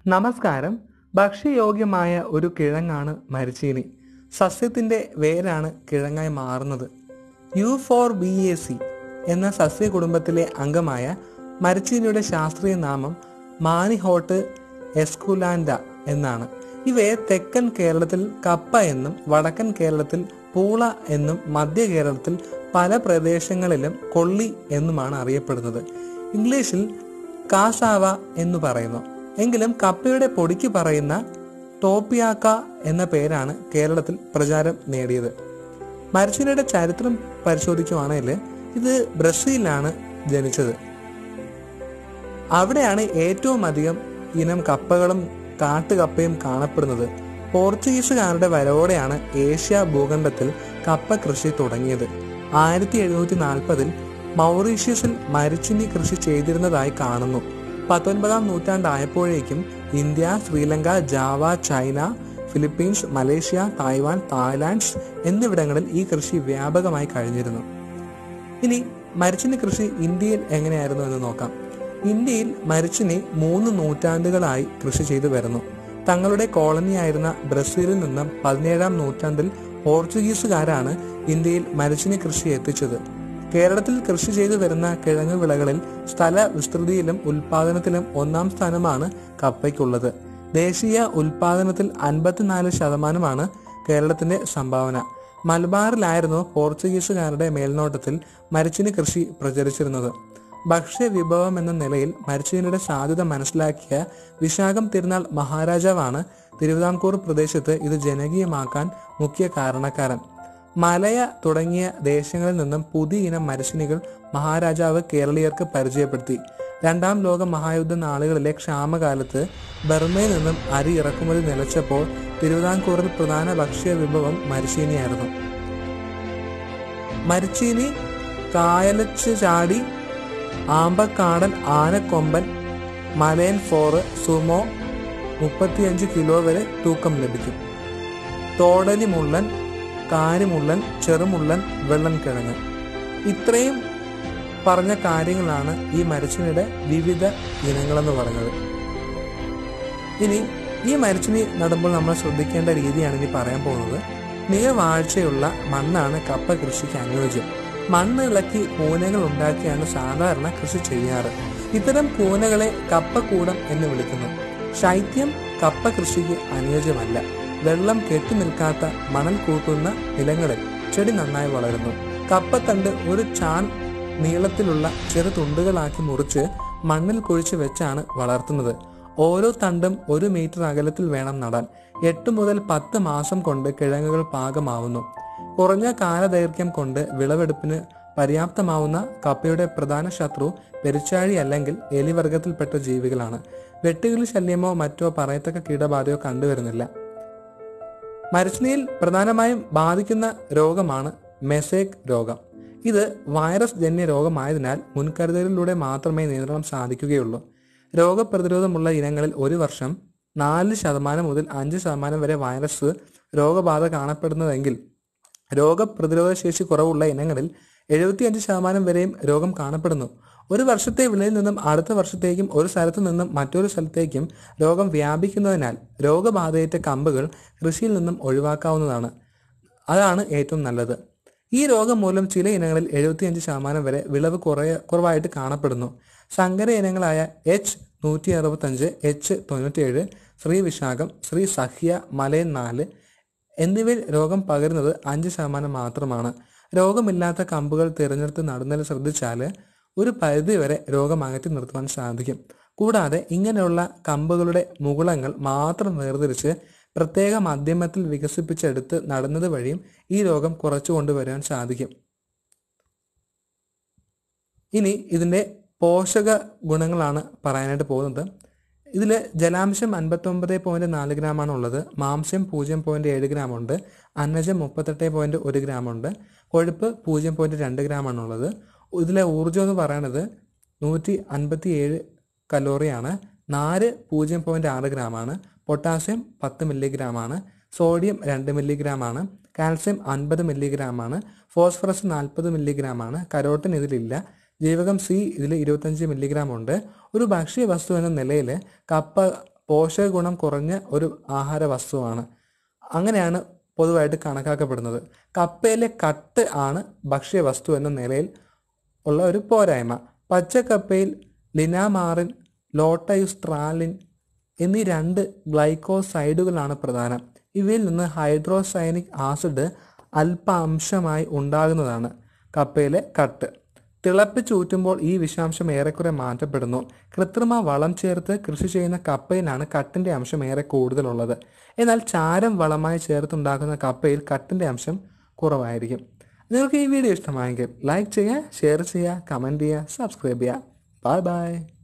നമസ്കാരം ഭക്ഷ്യയോഗ്യമായ ഒരു കിഴങ്ങാണ് മരിച്ചീനി സസ്യത്തിന്റെ വേരാണ് കിഴങ്ങായി മാറുന്നത് Euphorbiaceae എന്ന സസ്യ കുടുംബത്തിലെ അംഗമായ മരിച്ചീനിയുടെ ശാസ്ത്രീയ നാമം മാനിഹോട്ട് എസ്കുലാൻഡ എന്നാണ് ഇവയെ തെക്കൻ കേരളത്തിൽ കപ്പ എന്നും വടക്കൻ കേരളത്തിൽ പൂള എന്നും മധ്യ കേരളത്തിൽ പല പ്രദേശങ്ങളിലും കൊള്ളി എന്നുമാണ് അറിയപ്പെടുന്നത് ഇംഗ്ലീഷിൽ കാസാവ എന്ന് പറയുന്നു എങ്കിലും കപ്പയുടെ പൊടിക്ക് പറയുന്ന ടോപ്പിയാക്ക എന്ന പേരാണ് കേരളത്തിൽ പ്രചാരം നേടിയത് മരച്ചിനിയുടെ ചരിത്രം പരിശോധിക്കുവാണെങ്കിൽ ഇത് ബ്രസീലിലാണ് ജനിച്ചത് അവിടെയാണ് ഏറ്റവും അധികം ഇനം കപ്പകളും കാട്ടുകപ്പയും കാണപ്പെടുന്നത് പോർച്ചുഗീസുകാരുടെ വരവോടെയാണ് ഏഷ്യ ഭൂഖണ്ഡത്തിൽ കപ്പ കൃഷി തുടങ്ങിയത് ആയിരത്തി എഴുന്നൂറ്റി നാൽപ്പതിൽ മൗറീഷ്യസിൽ മരിച്ചിനി കൃഷി ചെയ്തിരുന്നതായി കാണുന്നു പത്തൊൻപതാം നൂറ്റാണ്ടായപ്പോഴേക്കും India Sri Lanka Java China Philippines Malaysia Taiwan Thailands എന്നിവിടങ്ങളിൽ ഈ കൃഷി വ്യാപകമായി കഴിഞ്ഞിരുന്നു ഇനി മരിച്ചിനി കൃഷി ഇന്ത്യയിൽ എങ്ങനെയായിരുന്നു എന്ന് നോക്കാം ഇന്ത്യയിൽ മരിച്ചിനി മൂന്ന് നൂറ്റാണ്ടുകളായി കൃഷി ചെയ്തു വരുന്നു തങ്ങളുടെ കോളനിയായിരുന്ന ബ്രസീലിൽ നിന്നും പതിനേഴാം നൂറ്റാണ്ടിൽ പോർച്ചുഗീസുകാരാണ് ഇന്ത്യയിൽ മരിച്ചിനി കൃഷി എത്തിച്ചത് കേരളത്തിൽ കൃഷി ചെയ്തു വരുന്ന കിഴങ്ങു വിളകളിൽ സ്ഥല വിസ്തൃതിയിലും ഉൽപാദനത്തിലും ഒന്നാം സ്ഥാനമാണ് കപ്പയ്ക്കുള്ളത് ദേശീയ ഉൽപാദനത്തിൽ അൻപത്തിനാല് ശതമാനമാണ് കേരളത്തിന്റെ സംഭാവന മലബാറിലായിരുന്നു പോർച്ചുഗീസുകാരുടെ മേൽനോട്ടത്തിൽ മരിച്ചിനി കൃഷി പ്രചരിച്ചിരുന്നത് ഭക്ഷ്യ വിഭവം എന്ന നിലയിൽ മരിച്ചീനിയുടെ സാധ്യത മനസ്സിലാക്കിയ വിശാഖം തിരുനാൾ മഹാരാജാവാണ് തിരുവിതാംകൂർ പ്രദേശത്ത് ഇത് ജനകീയമാക്കാൻ മുഖ്യ കാരണക്കാരൻ മലയ തുടങ്ങിയ ദേശങ്ങളിൽ നിന്നും പുതിയ ഇനം മരച്ചിനികൾ മഹാരാജാവ് കേരളീയർക്ക് പരിചയപ്പെടുത്തി രണ്ടാം ലോക മഹായുദ്ധ നാളുകളിലെ ക്ഷാമകാലത്ത് ബർമയിൽ നിന്നും അരി ഇറക്കുമതി നിലച്ചപ്പോൾ തിരുവിതാംകൂറിൽ പ്രധാന ഭക്ഷ്യ വിഭവം മരിച്ചീനിയായിരുന്നു മരിച്ചീനി കായലച്ച് ചാടി ആമ്പക്കാടൻ ആനക്കൊമ്പൻ മലയൻ ഫോറ് സുമോ മുപ്പത്തിയഞ്ച് കിലോ വരെ തൂക്കം ലഭിക്കും തോടലി മുള്ളൻ കാരിമുള്ളൻ ചെറുമുള്ളൻ വെള്ളൻ കിഴങ്ങ് ഇത്രയും പറഞ്ഞ കാര്യങ്ങളാണ് ഈ മരച്ചിനിയുടെ വിവിധ ഇനങ്ങളെന്ന് പറഞ്ഞത് ഇനി ഈ മരച്ചിനി നടുമ്പോൾ നമ്മൾ ശ്രദ്ധിക്കേണ്ട രീതിയാണ് ഇനി പറയാൻ പോകുന്നത് നീർവാഴ്ചയുള്ള മണ്ണാണ് കപ്പ കൃഷിക്ക് അനുയോജ്യം മണ്ണ് ഇളക്കി കൂനകൾ ഉണ്ടാക്കിയാണ് സാധാരണ കൃഷി ചെയ്യാറ് ഇത്തരം കൂനകളെ കപ്പക്കൂടം എന്ന് വിളിക്കുന്നു ശൈത്യം കപ്പ കൃഷിക്ക് അനുയോജ്യമല്ല വെള്ളം കെട്ടി നിൽക്കാത്ത മണൽ കൂട്ടുന്ന നിലങ്ങളിൽ ചെടി നന്നായി വളരുന്നു കപ്പത്തണ്ട് ഒരു ചാൺ നീളത്തിലുള്ള ചെറു തുണ്ടുകളാക്കി മുറിച്ച് മണ്ണിൽ കുഴിച്ച് വെച്ചാണ് വളർത്തുന്നത് ഓരോ തണ്ടും ഒരു മീറ്റർ അകലത്തിൽ വേണം നടാൻ എട്ട് മുതൽ പത്ത് മാസം കൊണ്ട് കിഴങ്ങുകൾ പാകമാവുന്നു കുറഞ്ഞ കാലദൈർഘ്യം കൊണ്ട് വിളവെടുപ്പിന് പര്യാപ്തമാവുന്ന കപ്പയുടെ പ്രധാന ശത്രു പെരിച്ചാഴി അല്ലെങ്കിൽ എലിവർഗത്തിൽപ്പെട്ട ജീവികളാണ് വെട്ടുകിളി ശല്യമോ മറ്റോ പറയത്തക്ക കീടബാധയോ കണ്ടുവരുന്നില്ല മരച്ചിനിയിൽ പ്രധാനമായും ബാധിക്കുന്ന രോഗമാണ് മെസേക് രോഗം ഇത് വൈറസ് ജന്യ രോഗമായതിനാൽ മുൻകരുതലിലൂടെ മാത്രമേ നിയന്ത്രണം സാധിക്കുകയുള്ളൂ രോഗപ്രതിരോധമുള്ള ഇനങ്ങളിൽ ഒരു വർഷം നാല് ശതമാനം മുതൽ അഞ്ച് ശതമാനം വരെ വൈറസ് രോഗബാധ കാണപ്പെടുന്നതെങ്കിൽ രോഗപ്രതിരോധ ശേഷി കുറവുള്ള ഇനങ്ങളിൽ എഴുപത്തിയഞ്ച് ശതമാനം വരെയും രോഗം കാണപ്പെടുന്നു ഒരു വർഷത്തെ വിളയിൽ നിന്നും അടുത്ത വർഷത്തേക്കും ഒരു സ്ഥലത്തു നിന്നും മറ്റൊരു സ്ഥലത്തേക്കും രോഗം വ്യാപിക്കുന്നതിനാൽ രോഗബാധയേറ്റ കമ്പുകൾ കൃഷിയിൽ നിന്നും ഒഴിവാക്കാവുന്നതാണ് അതാണ് ഏറ്റവും നല്ലത് ഈ രോഗം മൂലം ചില ഇനങ്ങളിൽ എഴുപത്തിയഞ്ച് ശതമാനം വരെ വിളവ് കുറയ കുറവായിട്ട് കാണപ്പെടുന്നു സങ്കര ഇനങ്ങളായ എച്ച് നൂറ്റി അറുപത്തഞ്ച് എച്ച് തൊണ്ണൂറ്റിയേഴ് ശ്രീ വിശാഖം ശ്രീ സഹ്യ മലയൻ നാല് എന്നിവയിൽ രോഗം പകരുന്നത് അഞ്ച് ശതമാനം മാത്രമാണ് രോഗമില്ലാത്ത കമ്പുകൾ തിരഞ്ഞെടുത്ത് നടുന്നതിൽ ശ്രദ്ധിച്ചാൽ ഒരു പരിധിവരെ രോഗം അകറ്റി നിർത്തുവാൻ സാധിക്കും കൂടാതെ ഇങ്ങനെയുള്ള കമ്പുകളുടെ മുകുളങ്ങൾ മാത്രം വേർതിരിച്ച് പ്രത്യേക മാധ്യമത്തിൽ വികസിപ്പിച്ചെടുത്ത് നടുന്നത് വഴിയും ഈ രോഗം കുറച്ചു കൊണ്ടുവരാൻ സാധിക്കും ഇനി ഇതിൻ്റെ പോഷക ഗുണങ്ങളാണ് പറയാനായിട്ട് പോകുന്നത് ഇതിൽ ജലാംശം അൻപത്തൊമ്പത് പോയിന്റ് നാല് ഗ്രാമാണ് ഉള്ളത് മാംസ്യം പൂജ്യം പോയിന്റ് ഏഴ് ഗ്രാം ഉണ്ട് അന്നജം മുപ്പത്തെട്ട് പോയിന്റ് ഒരു ഗ്രാം ഉണ്ട് കൊഴുപ്പ് പൂജ്യം പോയിന്റ് രണ്ട് ഗ്രാമാണ് ഉള്ളത് ഇതിലെ ഊർജ്ജം എന്ന് പറയുന്നത് നൂറ്റി അൻപത്തി ഏഴ് കലോറിയാണ് നാല് പൂജ്യം പോയിന്റ് ആറ് ഗ്രാമാണ് പൊട്ടാസ്യം പത്ത് മില്ലിഗ്രാമാണ് സോഡിയം രണ്ട് മില്ലിഗ്രാമാണ് കാൽസ്യം അൻപത് മില്ലിഗ്രാമാണ് ഫോസ്ഫറസ് നാൽപ്പത് മില്ലിഗ്രാമാണ് കരോട്ടിൻ ഇതിലില്ല ജീവകം സി ഇതിൽ ഇരുപത്തഞ്ച് മില്ലിഗ്രാം ഉണ്ട് ഒരു ഭക്ഷ്യ വസ്തു എന്ന നിലയിൽ കപ്പ പോഷക ഗുണം കുറഞ്ഞ ഒരു ആഹാര വസ്തുവാണ് അങ്ങനെയാണ് പൊതുവായിട്ട് കണക്കാക്കപ്പെടുന്നത് കപ്പയിലെ കട്ട് ആണ് ഭക്ഷ്യവസ്തു എന്ന നിലയിൽ ഉള്ള ഒരു പോരായ്മ പച്ചക്കപ്പയിൽ ലിനാമാറിൻ ലോട്ടയുസ്ട്രാലിൻ എന്നീ രണ്ട് ഗ്ലൈക്കോസൈഡുകളാണ് പ്രധാനം ഇവയിൽ നിന്ന് ഹൈഡ്രോസൈനിക് ആസിഡ് അല്പ അംശമായി ഉണ്ടാകുന്നതാണ് കപ്പയിലെ കട്ട് തിളപ്പിച്ചൂറ്റുമ്പോൾ ഈ വിഷാംശം ഏറെക്കുറെ മാറ്റപ്പെടുന്നു കൃത്രിമ വളം ചേർത്ത് കൃഷി ചെയ്യുന്ന കപ്പയിലാണ് കട്ടിൻ്റെ അംശം ഏറെ കൂടുതലുള്ളത് എന്നാൽ ചാരം വളമായി ചേർത്തുണ്ടാക്കുന്ന കപ്പയിൽ കട്ടിൻ്റെ അംശം കുറവായിരിക്കും നിങ്ങൾക്ക് ഈ വീഡിയോ ഇഷ്ടമായെങ്കിൽ ലൈക്ക് ചെയ്യുക ഷെയർ ചെയ്യുക കമൻറ്റ് ചെയ്യുക സബ്സ്ക്രൈബ് ചെയ്യുക ബൈ ബൈ